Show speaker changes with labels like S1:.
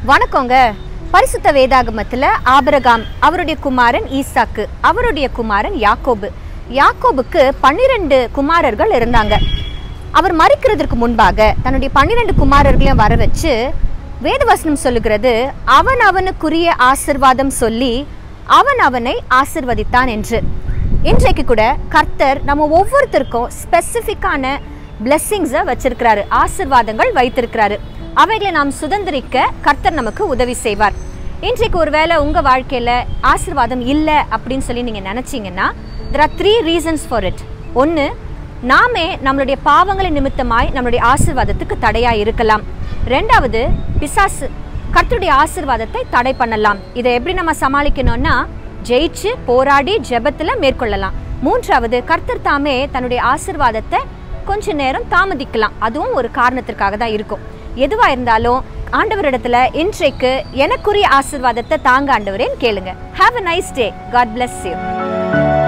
S1: வணக்கங்க பரிசுத்த வேதாகமத்துல ஆபிரகாம் அவருடைய குமாரன் ஈசாக்கு அவருடைய குமாரன் யாக்கோபு யாக்கோபுக்கு பன்னிரண்டு குமாரர்கள் இருந்தாங்க அவர் மறிக்கிறதுக்கு முன்பாக தன்னுடைய பன்னிரண்டு குமாரர்களையும் வர வச்சு வேதவசனம் சொல்லுகிறது அவன் அவனுக்குரிய ஆசிர்வாதம் சொல்லி அவன் அவனை ஆசிர்வதித்தான் என்று இன்றைக்கு கூட கர்த்தர் நம்ம ஒவ்வொருத்தருக்கும் ஸ்பெசிஃபிக்கான பிளெஸ்ஸிங்ஸை வச்சிருக்கிறாரு ஆசிர்வாதங்கள் வைத்திருக்கிறாரு அவைகளை நாம் சுதந்திரிக்க கர்த்தர் நமக்கு உதவி செய்வார் இன்றைக்கு ஒருவேளை உங்க வாழ்க்கையில ஆசிர்வாதம் இல்லை அப்படின்னு சொல்லி நீங்க நினைச்சீங்கன்னா there are three reasons for it ஒன்று நாமே நம்மளுடைய பாவங்களை நிமித்தமாய் நம்மளுடைய ஆசிர்வாதத்துக்கு தடையா இருக்கலாம் ரெண்டாவது பிசாசு கர்த்தருடைய ஆசிர்வாதத்தை தடை பண்ணலாம் இதை எப்படி நம்ம சமாளிக்கணும்னா ஜெயிச்சு போராடி ஜெபத்துல மேற்கொள்ளலாம் மூன்றாவது கர்த்தர் தாமே தன்னுடைய ஆசிர்வாதத்தை கொஞ்ச நேரம் தாமதிக்கலாம் அதுவும் ஒரு காரணத்திற்காக தான் இருக்கும் எதுவா இருந்தாலும் ஆண்டவரிடத்துல இன்றைக்கு எனக்குரிய ஆசிர்வாதத்தை தாங்க ஆண்டவரேன்னு கேளுங்க have a nice day God bless you